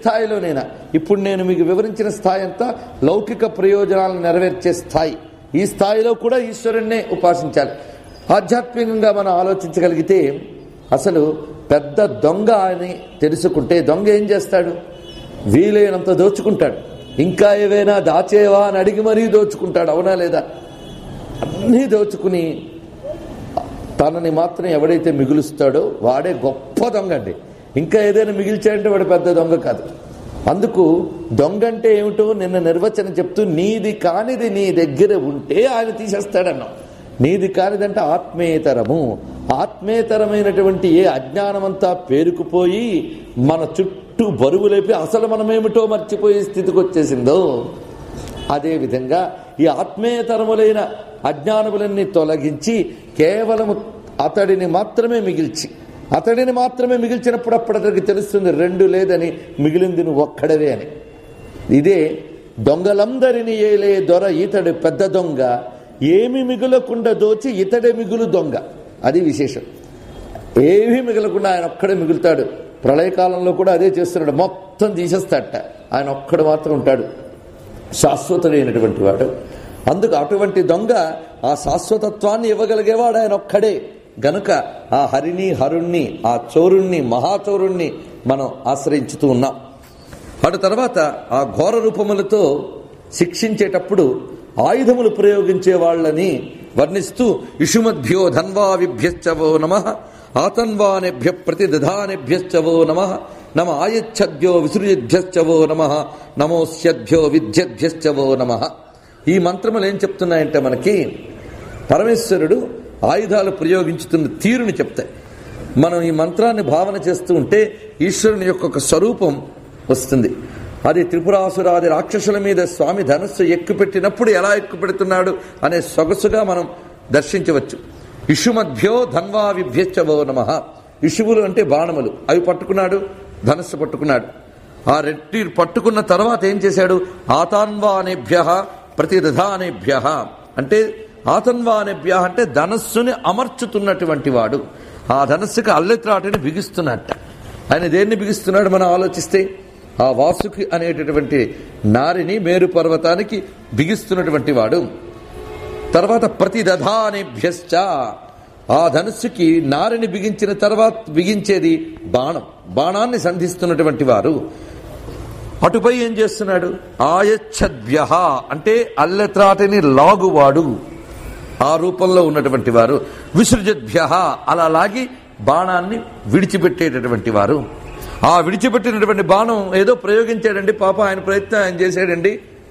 స్థాయిలోనైనా ఇప్పుడు నేను మీకు వివరించిన స్థాయి అంతా లౌకిక ప్రయోజనాలను నెరవేర్చే స్థాయి ఈ స్థాయిలో కూడా ఈశ్వరుణ్ణే ఉపాసించాలి ఆధ్యాత్మికంగా మనం ఆలోచించగలిగితే అసలు పెద్ద దొంగ అని తెలుసుకుంటే దొంగ ఏం చేస్తాడు వీలైనంత దోచుకుంటాడు ఇంకా ఏవైనా దాచేవా అని అడిగి మరీ దోచుకుంటాడు అవునా లేదా అన్నీ దోచుకుని తనని మాత్రం ఎవడైతే మిగులుస్తాడో వాడే గొప్ప దొంగ అండి ఇంకా ఏదైనా మిగిల్చాడంటే వాడు పెద్ద దొంగ కాదు అందుకు దొంగ అంటే ఏమిటో నిన్న నిర్వచనం చెప్తూ నీది కానిది నీ దగ్గర ఉంటే ఆయన తీసేస్తాడన్నాం నీది కానిదంటే ఆత్మేతరము ఆత్మేతరమైనటువంటి ఏ అజ్ఞానమంతా పేరుకుపోయి మన చుట్టూ బరువు లేపి అసలు మనమేమిటో మర్చిపోయే స్థితికి వచ్చేసిందో అదేవిధంగా ఈ ఆత్మీయతరములైన అజ్ఞానములన్నీ తొలగించి కేవలము అతడిని మాత్రమే మిగిల్చి అతడిని మాత్రమే మిగిల్చినప్పుడు అప్పుడు అతడికి తెలుస్తుంది రెండు లేదని మిగిలింది నువ్వు ఒక్కడవే అని ఇదే దొంగలందరినీ ఏలే దొర ఇతడు పెద్ద దొంగ ఏమి మిగులకుండా దోచి ఇతడే మిగులు దొంగ అది విశేషం ఏమీ మిగలకుండా ఆయన ఒక్కడే మిగులుతాడు ప్రళయకాలంలో కూడా అదే చేస్తున్నాడు మొత్తం తీసేస్తాడట ఆయన ఒక్కడు మాత్రం ఉంటాడు శాశ్వతుడైనటువంటి వాడు అందుకు అటువంటి దొంగ ఆ శాశ్వతత్వాన్ని ఇవ్వగలిగేవాడు ఆయన ఒక్కడే గనుక ఆ హరిని హరుణ్ణి ఆ చోరుణ్ణి మహాచోరుణ్ణి మనం ఆశ్రయించుతూ ఉన్నాం అటు తర్వాత ఆ ఘోర రూపములతో శిక్షించేటప్పుడు ఆయుధములు ప్రయోగించే వాళ్ళని వర్ణిస్తూ ఇషుమద్భ్యో ధన్వావిభ్యశ్చవో నమ ఆతన్వానేభ్య ప్రతిదధానేభ్యశ్చవో నమ నమ ఆయచ్చద్భ్యో విసృజిభ్యశ్చవో నమ నమోస్యద్భ్యో విద్యభ్యశ్చవో నమ ఈ మంత్రములు ఏం చెప్తున్నాయంటే మనకి పరమేశ్వరుడు ఆయుధాలు ప్రయోగించుతున్న తీరుని చెప్తాయి మనం ఈ మంత్రాన్ని భావన చేస్తూ ఉంటే ఈశ్వరుని యొక్క ఒక స్వరూపం వస్తుంది అది త్రిపురాసురాది రాక్షసుల మీద స్వామి ధనస్సు ఎక్కుపెట్టినప్పుడు ఎలా ఎక్కుపెడుతున్నాడు అనే సొగసుగా మనం దర్శించవచ్చు ఇషుమధ్యో ధన్వా విభ్యశ్చవో నమ ఇషువులు అంటే బాణములు అవి పట్టుకున్నాడు ధనస్సు పట్టుకున్నాడు ఆ రెట్టి పట్టుకున్న తర్వాత ఏం చేశాడు ఆతాన్వానేభ్య ప్రతిరథానేభ్య అంటే ఆతన్వానేభ్య అంటే ధనస్సుని అమర్చుతున్నటువంటి వాడు ఆ ధనస్సుకి అల్లెత్రాటిని బిగిస్తున్నట్ట ఆయన దేన్ని బిగిస్తున్నాడు మనం ఆలోచిస్తే ఆ వాసుకి అనేటటువంటి నారిని మేరు పర్వతానికి బిగిస్తున్నటువంటి వాడు తర్వాత ప్రతిదధానేభ్యశ్చ ఆ ధనుస్సుకి నారిని బిగించిన తర్వాత బిగించేది బాణం బాణాన్ని సంధిస్తున్నటువంటి వారు అటుపై ఏం చేస్తున్నాడు ఆయచ్చద్భ్య అంటే అల్లెత్రాటిని లాగువాడు ఆ రూపంలో ఉన్నటువంటి వారు విసృజద్భ్య అలా లాగి బాణాన్ని విడిచిపెట్టేటటువంటి వారు ఆ విడిచిపెట్టినటువంటి బాణం ఏదో ప్రయోగించాడండి పాప ఆయన ప్రయత్నం ఆయన చేశాడండి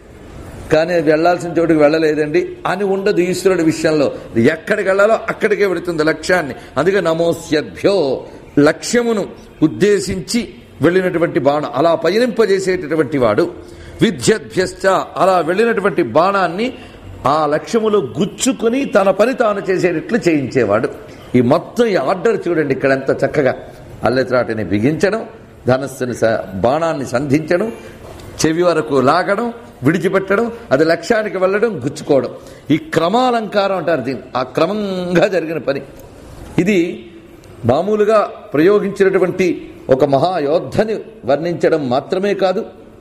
కానీ అది వెళ్లాల్సిన చోటుకి వెళ్ళలేదండి అని ఉండదు ఈశ్వరుడి విషయంలో ఎక్కడికి వెళ్ళాలో అక్కడికే వెళుతుంది లక్ష్యాన్ని అందుకే నమోస్యభ్యో లక్ష్యమును ఉద్దేశించి వెళ్ళినటువంటి బాణం అలా పయనింపజేసేటటువంటి వాడు విద్యభ్యశ్చ అలా వెళ్ళినటువంటి బాణాన్ని ఆ లక్ష్యములో గుచ్చుకుని తన పని తాను చేసేటట్లు చేయించేవాడు ఈ మొత్తం ఈ ఆర్డర్ చూడండి ఇక్కడ ఎంత చక్కగా అల్లెత్రాటిని బిగించడం ధనస్సుని స- బాణాన్ని సంధించడం చెవి వరకు లాగడం విడిచిపెట్టడం అది లక్ష్యానికి వెళ్ళడం గుచ్చుకోవడం ఈ క్రమాలంకారం అంటారు దీన్ని ఆ క్రమంగా జరిగిన పని ఇది మామూలుగా ప్రయోగించినటువంటి ఒక మహాయోద్ధని వర్ణించడం మాత్రమే కాదు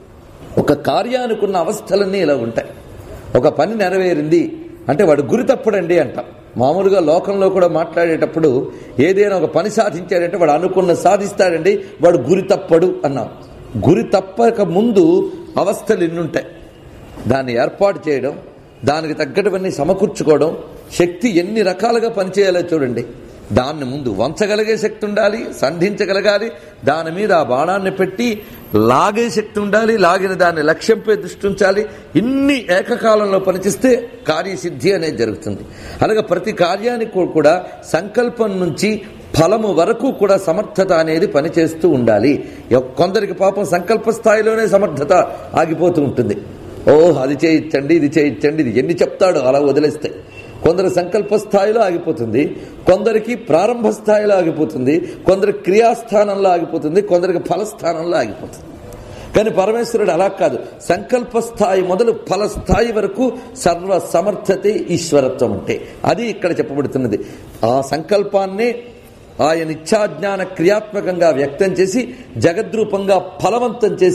ఒక కార్యానికి ఉన్న అవస్థలన్నీ ఇలా ఉంటాయి ఒక పని నెరవేరింది అంటే వాడు గురి తప్పుడండి అంటాం మామూలుగా లోకంలో కూడా మాట్లాడేటప్పుడు ఏదైనా ఒక పని సాధించాడంటే వాడు అనుకున్న సాధిస్తాడండి వాడు గురి తప్పడు అన్నాం గురి తప్పక ముందు అవస్థలు ఎన్నుంటాయి దాన్ని ఏర్పాటు చేయడం దానికి తగ్గట్టువన్నీ సమకూర్చుకోవడం శక్తి ఎన్ని రకాలుగా పనిచేయాలో చూడండి దాన్ని ముందు వంచగలిగే శక్తి ఉండాలి సంధించగలగాలి దాని మీద ఆ బాణాన్ని పెట్టి లాగే శక్తి ఉండాలి లాగిన దాన్ని లక్ష్యంపై దృష్టి ఉంచాలి ఇన్ని ఏకకాలంలో పనిచేస్తే కార్యసిద్ధి అనేది జరుగుతుంది అలాగే ప్రతి కార్యానికి కూడా సంకల్పం నుంచి ఫలము వరకు కూడా సమర్థత అనేది పనిచేస్తూ ఉండాలి ఎ- కొందరికి పాపం సంకల్ప స్థాయిలోనే సమర్థత ఆగిపోతూ ఉంటుంది ఓ అది చేయించండి ఇది చేయించండి ఇది ఎన్ని చెప్తాడో అలా వదిలేస్తే కొందరు సంకల్ప స్థాయిలో ఆగిపోతుంది కొందరికి ప్రారంభ స్థాయిలో ఆగిపోతుంది కొందరు క్రియాస్థానంలో ఆగిపోతుంది కొందరికి ఫలస్థానంలో ఆగిపోతుంది కానీ పరమేశ్వరుడు అలా కాదు సంకల్ప స్థాయి మొదలు ఫల స్థాయి వరకు సర్వ సమర్థతే ఈశ్వరత్వం అంటే అది ఇక్కడ చెప్పబడుతున్నది ఆ సంకల్పాన్నే ఆయన ఇచ్ఛాజ్ఞాన క్రియాత్మకంగా వ్యక్తం చేసి జగద్రూపంగా ఫలవంతం చేసి